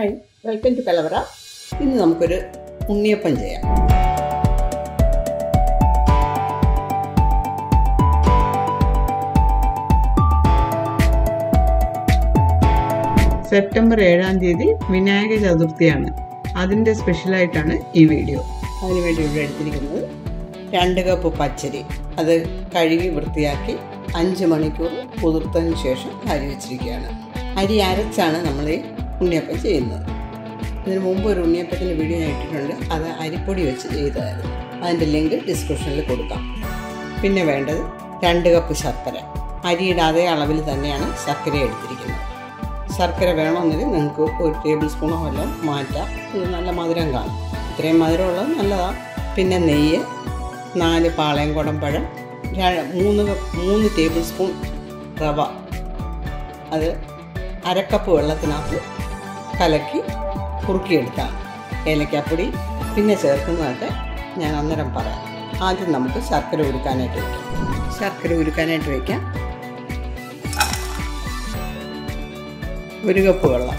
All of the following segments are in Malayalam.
ഹായ് വെൽക്കം ടു കലവറ ഇന്ന് നമുക്കൊരു ഉണ്ണിയപ്പം ചെയ്യാം സെപ്റ്റംബർ ഏഴാം തീയതി വിനായക ചതുർത്ഥിയാണ് അതിൻ്റെ സ്പെഷ്യലായിട്ടാണ് ഈ വീഡിയോ അതിന് വേണ്ടി ഇവിടെ എടുത്തിരിക്കുന്നത് രണ്ട് കപ്പ് പച്ചരി അത് കഴുകി വൃത്തിയാക്കി അഞ്ച് മണിക്കൂർ കുതിർത്തതിന് ശേഷം അരി വെച്ചിരിക്കുകയാണ് അരി അരച്ചാണ് നമ്മൾ ഈ ഉണ്ണിയപ്പം ചെയ്യുന്നത് ഇതിന് മുമ്പ് ഒരു ഉണ്ണിയപ്പത്തിൻ്റെ വീഡിയോ ഞാൻ ഇട്ടിട്ടുണ്ട് അത് അരിപ്പൊടി വെച്ച് ചെയ്തതായിരുന്നു അതിൻ്റെ ലിങ്ക് ഡിസ്ക്രിപ്ഷനിൽ കൊടുക്കാം പിന്നെ വേണ്ടത് രണ്ട് കപ്പ് ശർക്കര അരിയുടെ അതേ അളവിൽ തന്നെയാണ് ശർക്കര എടുത്തിരിക്കുന്നത് ശർക്കര വേണമെങ്കിൽ നിങ്ങൾക്ക് ഒരു ടേബിൾ സ്പൂണോ വല്ലതും മാറ്റാം ഇത് നല്ല മധുരം കാണും ഇത്രയും മധുരമുള്ളത് നല്ലതാണ് പിന്നെ നെയ്യ് നാല് പാളയംകുടം പഴം ര- മൂന്ന് കപ്പ് മൂന്ന് ടേബിൾ സ്പൂൺ റവ അത് അരക്കപ്പ് വെള്ളത്തിനകത്ത് കലക്കി കുറുക്കിയെടുത്താണ് ഏലക്കാപ്പൊടി പിന്നെ ചേർക്കുന്നതൊക്കെ ഞാൻ അന്നേരം പറയാം ആദ്യം നമുക്ക് ശർക്കര ഉരുക്കാനായിട്ട് വയ്ക്കാം ശർക്കര ഉരുക്കാനായിട്ട് വയ്ക്കാം ഒരു കപ്പ് വെള്ളം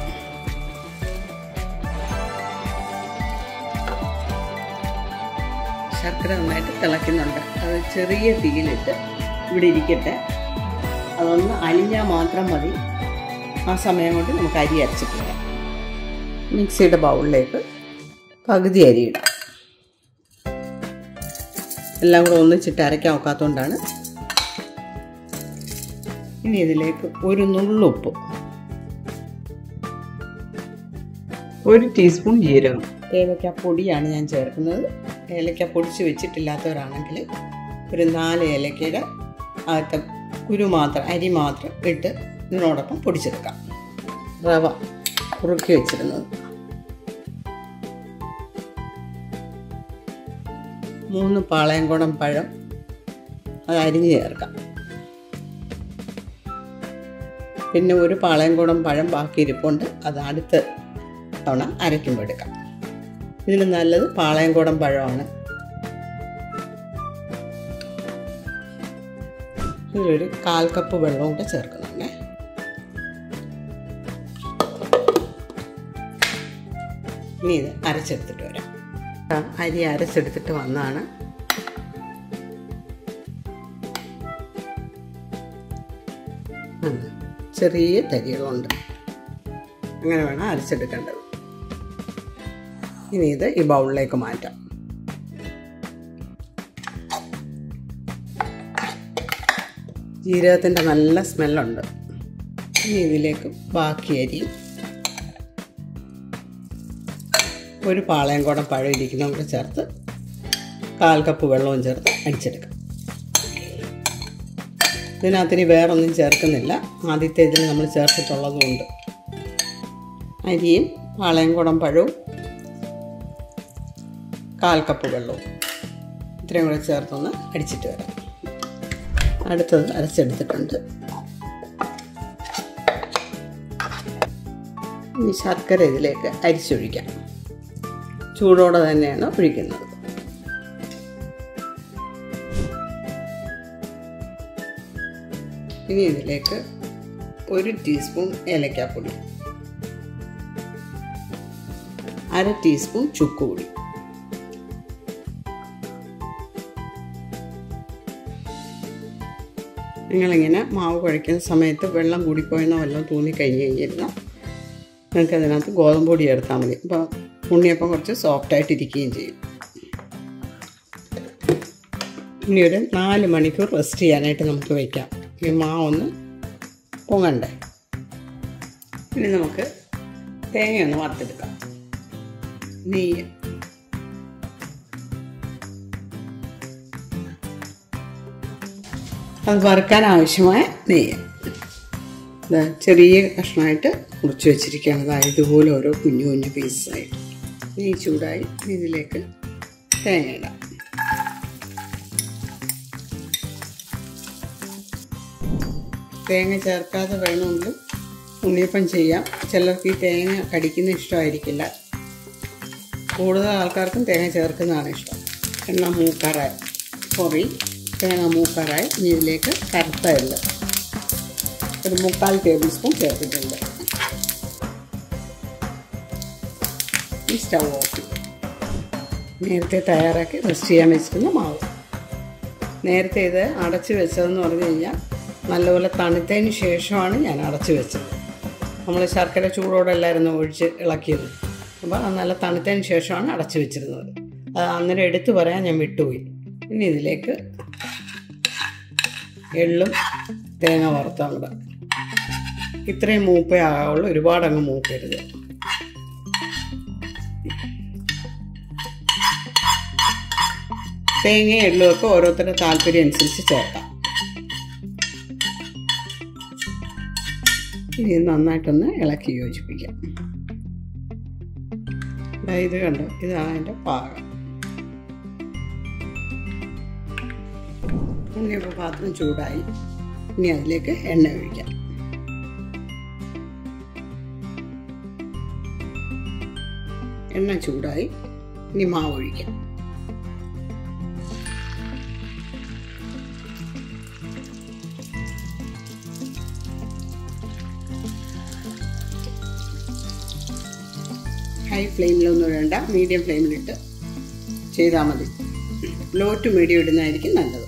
ശർക്കര നന്നായിട്ട് തിളയ്ക്കുന്നുണ്ട് അത് ചെറിയ തീയിലിട്ട് ഇവിടെ ഇരിക്കട്ടെ അതൊന്ന് അലിഞ്ഞാൽ മാത്രം മതി ആ സമയം കൊണ്ട് നമുക്ക് അരി അരച്ചിട്ട് വരാം മിക്സിയുടെ ബൗളിലേക്ക് പകുതി അരി ഇടാം എല്ലാം കൂടെ ഒന്നിച്ചിട്ട് അരയ്ക്കാൻ ഒക്കാത്തതുകൊണ്ടാണ് ഇനി ഇതിലേക്ക് ഒരു നുള്ളുപ്പ് ഒരു ടീസ്പൂൺ ജീരകം ഏലക്ക പൊടിയാണ് ഞാൻ ചേർക്കുന്നത് ഏലക്ക പൊടിച്ച് വെച്ചിട്ടില്ലാത്തവരാണെങ്കിൽ ഒരു നാല് ഏലക്കയുടെ അകത്തെ കുരു മാത്രം അരി മാത്രം ഇട്ട് ഇതിനോടൊപ്പം പൊടിച്ചെടുക്കാം റവ കുറുക്കി വെച്ചിരുന്നത് മൂന്ന് പാളയംകുടം പഴം അത് അരിഞ്ഞ് ചേർക്കാം പിന്നെ ഒരു പാളയംകുടം പഴം ബാക്കി ഇരിപ്പുണ്ട് അത് അടുത്ത് തവണ അരയ്ക്കുമ്പോൾ എടുക്കാം ഇതിൽ നല്ലത് പാളയംകുടം പഴമാണ് ഇതിലൊരു കാൽ കപ്പ് വെള്ളം കൂടെ ചേർക്കുന്നുണ്ട് ഇനി ഇത് അരച്ചെടുത്തിട്ട് വരാം ആ, അരി അരച്ചെടുത്തിട്ട് വന്നാണ് ചെറിയ തരികളുണ്ട് അങ്ങനെ വേണം അരച്ചെടുക്കേണ്ടത് ഇനി ഇത് ഈ ബൗളിലേക്ക് മാറ്റാം ജീരകത്തിൻ്റെ നല്ല സ്മെല്ലുണ്ട് ഇനി ഇതിലേക്ക് ബാക്കി അരിയും ഒരു പാളയം കൂടെ പഴം ഇരിക്കുന്നതും കൂടെ ചേർത്ത് കാൽ കപ്പ് വെള്ളവും ചേർത്ത് അടിച്ചെടുക്കാം ഇതിനകത്തിന് വേറൊന്നും ചേർക്കുന്നില്ല ആദ്യത്തെ ഇതിൽ നമ്മൾ ചേർത്തിട്ടുള്ളതുകൊണ്ട് അരിയും പാളയംകുടം പഴവും കാൽ കപ്പ് വെള്ളവും ഇത്രയും കൂടെ ചേർത്തൊന്ന് അടിച്ചിട്ട് വരാം അടുത്തത് അരച്ചെടുത്തിട്ടുണ്ട് ഇനി ശർക്കര ഇതിലേക്ക് അരിച്ചൊഴിക്കാം ചൂടോടെ തന്നെയാണ് ഒഴിക്കുന്നത് ഇനി ഇതിലേക്ക് ഒരു ടീസ്പൂൺ ഏലക്കാപ്പൊടി അര ടീസ്പൂൺ ചുക്കുപൊടി നിങ്ങളിങ്ങനെ മാവ് കുഴയ്ക്കുന്ന സമയത്ത് വെള്ളം കൂടിപ്പോയെന്നോ വല്ലതും തോന്നിക്കഴിഞ്ഞ് കഴിഞ്ഞിരുന്നാൽ നിങ്ങൾക്ക് അതിനകത്ത് ഗോതമ്പ് പൊടി ചേർത്താൽ മതി അപ്പോൾ ഉണ്ണിയപ്പം കുറച്ച് സോഫ്റ്റായിട്ട് ഇരിക്കുകയും ചെയ്യും ഇനി ഒരു നാല് മണിക്കൂർ റെസ്റ്റ് ചെയ്യാനായിട്ട് നമുക്ക് വയ്ക്കാം ഈ മാവൊന്ന് പൊങ്ങണ്ടേ ഇനി നമുക്ക് തേങ്ങയൊന്ന് വറുത്തെടുക്കാം നെയ്യ് അത് വറുക്കാൻ ആവശ്യമായ നെയ്യ് ദാ ചെറിയ കഷ്ണമായിട്ട് മുറിച്ച് വെച്ചിരിക്കുകയാണ് അതായത് ഇതുപോലെ ഓരോ കുഞ്ഞു കുഞ്ഞു പീസായിട്ട് നെയ്യ് ചൂടായി ഇതിലേക്ക് തേങ്ങ ഇടാം തേങ്ങ ചേർക്കാതെ വേണമെങ്കിൽ ഉണ്ണിയപ്പം ചെയ്യാം ചിലർക്ക് ഈ തേങ്ങ കടിക്കുന്ന ഇഷ്ടമായിരിക്കില്ല കൂടുതൽ ആൾക്കാർക്കും തേങ്ങ ചേർക്കുന്നതാണ് ഇഷ്ടം എണ്ണ മൂക്കാറായി സോറി തേങ്ങ മൂക്കാറായി ഇനി ഇതിലേക്ക് കറുത്ത എള്ള് ഒരു മുക്കാൽ ടേബിൾ സ്പൂൺ ചേർത്തിട്ടുണ്ട് ഈ സ്റ്റൗ ഓഫ് ചെയ്തു നേരത്തെ തയ്യാറാക്കി റെസ്റ്റ് ചെയ്യാൻ വെച്ചിരുന്ന മാവ് നേരത്തെ ഇത് അടച്ച് വെച്ചതെന്ന് പറഞ്ഞു കഴിഞ്ഞാൽ നല്ലപോലെ തണുത്തതിന് ശേഷമാണ് ഞാൻ അടച്ച് വെച്ചത് നമ്മൾ ശർക്കര ചൂടോടെല്ലായിരുന്നു ഒഴിച്ച് ഇളക്കിയത് അപ്പോൾ അത് നല്ല തണുത്തതിന് ശേഷമാണ് അടച്ച് വെച്ചിരുന്നത് അത് അന്നേരം എടുത്തു പറയാൻ ഞാൻ വിട്ടുപോയി ഇനി ഇതിലേക്ക് എള്ളും തേങ്ങ വറുത്താൽ കൂടെ ഇത്രയും മൂപ്പേ ആവുള്ളൂ ഒരുപാട് അങ്ങ് മൂക്കരുത് തേങ്ങയും എള്ളും ഒക്കെ ഓരോരുത്തരുടെ താല്പര്യം അനുസരിച്ച് ചേർക്കാം ഇനി നന്നായിട്ടൊന്ന് ഇളക്കി യോജിപ്പിക്കാം ദാ ഇത് കണ്ടോ ഇതാണ് അതിൻ്റെ പാകം ഉണ്ണിയപ്പം പാത്രം ചൂടായി ഇനി അതിലേക്ക് എണ്ണ ഒഴിക്കാം എണ്ണ ചൂടായി ഇനി മാവ് ഒഴിക്കാം ഹൈ ഫ്ലെയിമിലൊന്നും വേണ്ട മീഡിയം ഫ്ലെയിമിലിട്ട് ചെയ്താൽ മതി ലോ ടു മീഡിയം ഇടുന്നതായിരിക്കും നല്ലത്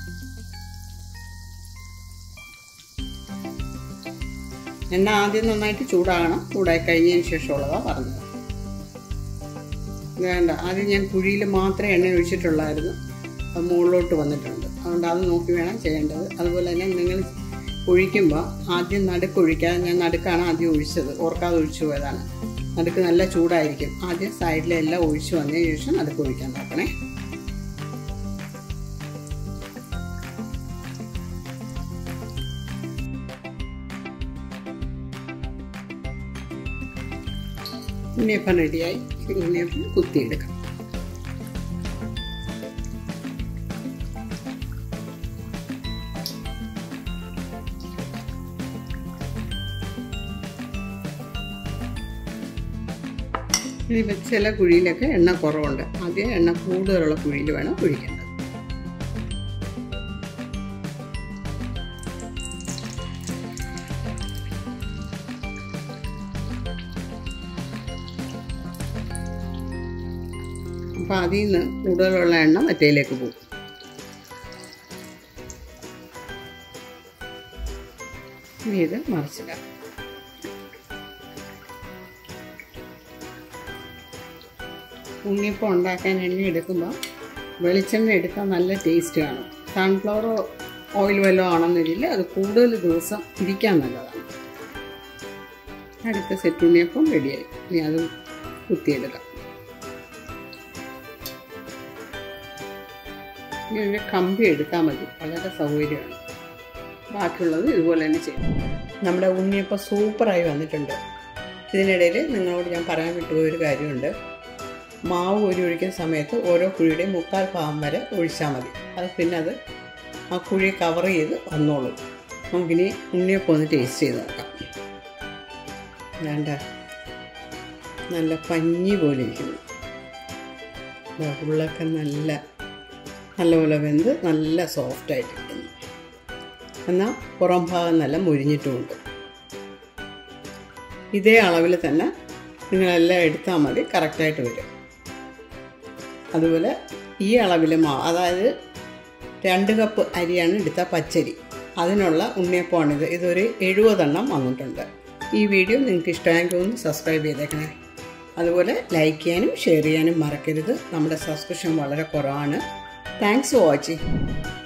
എണ്ണ ആദ്യം നന്നായിട്ട് ചൂടാകണം ചൂടായി കഴിഞ്ഞതിന് ശേഷമുള്ളതാണ് പറഞ്ഞത് വേണ്ട ആദ്യം ഞാൻ കുഴിയിൽ മാത്രമേ എണ്ണ ഒഴിച്ചിട്ടുള്ളായിരുന്നു അത് മുകളിലോട്ട് വന്നിട്ടുണ്ട് അതുകൊണ്ട് അത് നോക്കി വേണം ചെയ്യേണ്ടത് അതുപോലെ തന്നെ നിങ്ങൾ ഒഴിക്കുമ്പോൾ ആദ്യം നടുക്ക് ഒഴിക്കാതെ ഞാൻ നടുക്കാണ് ആദ്യം ഒഴിച്ചത് ഓർക്കാതെ ഒഴിച്ചു പോയതാണ് നടുക്ക് നല്ല ചൂടായിരിക്കും ആദ്യം സൈഡിലെല്ലാം ഒഴിച്ചു വന്നതിന് ശേഷം നടുക്ക് ഒഴിക്കാൻ നോക്കണേ ഉണ്ണിയപ്പം റെഡിയായി ഉണ്ണിയപ്പം കുത്തിയെടുക്കാം ഇനി ചില കുഴിയിലൊക്കെ എണ്ണ കുറവുണ്ട് ആദ്യം എണ്ണ കൂടുതലുള്ള കുഴിയിൽ വേണം കുഴിക്കേണ്ടത് അപ്പം അതിൽ നിന്ന് കൂടുതലുള്ള എണ്ണ മറ്റേലേക്ക് പോകും ഇനി ഇത് മറിച്ചിടാം ഉണ്ണിയപ്പം ഉണ്ടാക്കാൻ എണ്ണ എടുക്കുമ്പോൾ വെളിച്ചെണ്ണ എടുക്കാൻ നല്ല ടേസ്റ്റ് കാണും സൺഫ്ലവർ ഓയിൽ വല്ലതും ആണെന്നില്ല അത് കൂടുതൽ ദിവസം ഇരിക്കാൻ നല്ലതാണ് അടുത്ത സെറ്റ് ഉണ്ണിയപ്പം റെഡിയായി ഇനി അത് കുത്തിയെടുക്കാം ഇനി ഒരു കമ്പി എടുത്താൽ മതി വളരെ സൗകര്യമാണ് ബാക്കിയുള്ളത് ഇതുപോലെ തന്നെ ചെയ്യും നമ്മുടെ ഉണ്ണിയപ്പം സൂപ്പറായി വന്നിട്ടുണ്ട് ഇതിനിടയിൽ നിങ്ങളോട് ഞാൻ പറയാൻ വിട്ടുപോയ ഒരു കാര്യമുണ്ട് മാവ് ഒരു ഒഴിക്കുന്ന സമയത്ത് ഓരോ കുഴിയുടെയും മുക്കാൽ ഭാഗം വരെ ഒഴിച്ചാൽ മതി അത് പിന്നെ അത് ആ കുഴി കവർ ചെയ്ത് വന്നോളും നമുക്കിനി ഉണ്ണിയപ്പം ഒന്ന് ടേസ്റ്റ് ചെയ്ത് നോക്കാം വേണ്ട നല്ല പഞ്ഞി പോലെ ഇരിക്കുന്നു ദാ ഉള്ളൊക്കെ നല്ല നല്ലപോലെ വെന്ത് നല്ല സോഫ്റ്റായിട്ടിരിക്കുന്നു എന്നാൽ പുറം ഭാഗം നല്ല മുരിഞ്ഞിട്ടുമുണ്ട് ഇതേ അളവിൽ തന്നെ നിങ്ങളെല്ലാം എടുത്താൽ മതി കറക്റ്റായിട്ട് വരും അതുപോലെ ഈ അളവിൽ മാവ് അതായത് രണ്ട് കപ്പ് അരിയാണ് എടുത്ത പച്ചരി അതിനുള്ള ഉണ്ണിയപ്പമാണിത് ഇതൊരു എഴുപതെണ്ണം വന്നിട്ടുണ്ട് ഈ വീഡിയോ നിങ്ങൾക്ക് ഇഷ്ടമായെങ്കിൽ ഒന്ന് സബ്സ്ക്രൈബ് ചെയ്തേക്കണേ അതുപോലെ ലൈക്ക് ചെയ്യാനും ഷെയർ ചെയ്യാനും മറക്കരുത് നമ്മുടെ സബ്സ്ക്രിപ്ഷൻ വളരെ കുറവാണ് താങ്ക്സ് ഫോർ വാച്ചിങ്